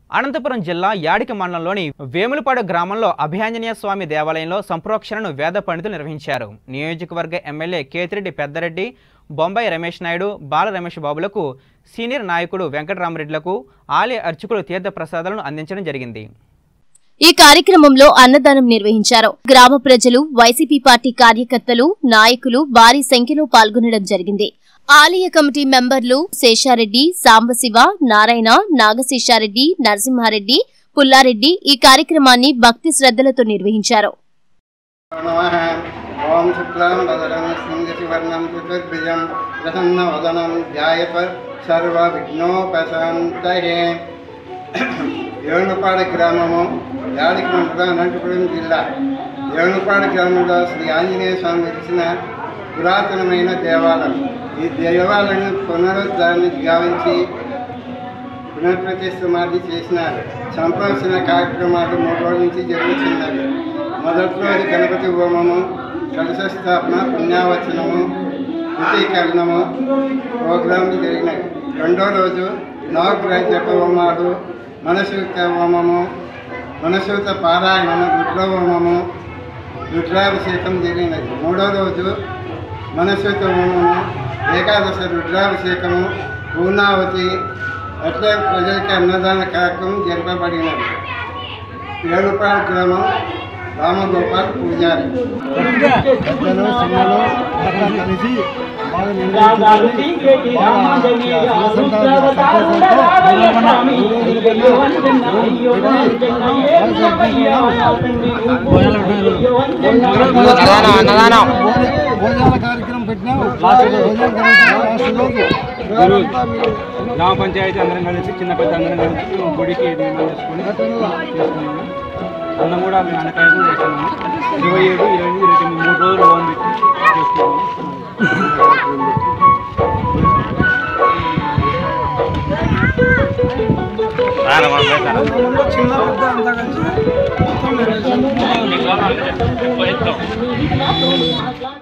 అనంతపురం జిల్లా యాడికి మండలంలోని వేములపాడు గ్రామంలో అభయాంజనేయ స్వామి దేవాలయంలో సంప్రోక్షణను వేద పండితులు నిర్వహించారు నియోజకవర్గ ఎమ్మెల్యే కేతిరెడ్డి పెద్దరెడ్డి బొంబాయి రమేష్ నాయుడు బాల రమేష్ బాబులకు సీనియర్ నాయకుడు వెంకటరామరెడ్డిలకు ఆలయ అర్చకులు తీర్థ ప్రసాదాలను అందించడం జరిగింది ఈ కార్యక్రమంలో అన్నదానం నిర్వహించారు గ్రామ ప్రజలు వైసీపీ పార్టీ కార్యకర్తలు నాయకులు భారీ సంఖ్యలో పాల్గొనడం జరిగింది ఆలయ కమిటీ మెంబర్లు శేషారెడ్డి సాంబశివ నారాయణ నాగశేషారెడ్డి నరసింహారెడ్డి పుల్లారెడ్డి ఈ కార్యక్రమాన్ని భక్తి శ్రద్ధలతో నిర్వహించారు నమః ఓం శుక్లాం వదనం సింగశివర్ణం చతుర్భుజం ప్రసన్నవదనం ధ్యాయత సర్వ విఘ్నోపశాంతయే ఏనుపాడు గ్రామము యాడికి మండలం అనంతపురం జిల్లా ఏనుపాడు గ్రామంలో శ్రీ ఆంజనేయ స్వామి వెలిసిన పురాతనమైన దేవాలయం ఈ దేవాలయం పునరుద్ధాన్ని గావించి పునఃప్రతిష్ఠ మాది చేసినారు సంప్రోషణ కార్యక్రమాలు మూడు రోజుల నుంచి జరుగుతున్నవి మొదటి రోజు గణపతి హోమము కలశ స్థాపన పుణ్యావచనము వితీకరణము ప్రోగ్రాంలు జరిగినాయి రెండో రోజు నవగ్రహ జప హోమాలు మనసూత హోమము మనసూత పారాయణము రుద్ర హోమము రుద్రాభిషేకం జరిగినది మూడో రోజు మనసూత హోమము ఏకాదశ రుద్రాభిషేకము పూర్ణావతి అట్లే ప్రజలకి అన్నదాన కార్యక్రమం జరపబడినది ఏడుపాడు గ్రామం రామగోపాల్ పూజారి పెద్దలు చిన్నలు అంతా కలిసి బాగా నిర్ణయించుకొని బాగా సంతోషంతో భోజనాల కార్యక్రమం పెట్టినాం భోజనం కార్యక్రమం లాస్ట్ రోజు గ్రామ పంచాయతీ అందరం కలిసి చిన్న పెద్ద అందరం కలిసి గుడికి నిర్మాణం చేసుకుని చేసుకున్నాము అన్నం కూడా మేము అనకాయ కూడా చేస్తున్నాము ఇరవై ఏడు ఇరవై ఎనిమిది ఇరవై తొమ్మిది మూడు రోజులు లోన్ పెట్టి చేసుకున్నాము చిన్న పెద్ద అంతా కలిసి మొత్తం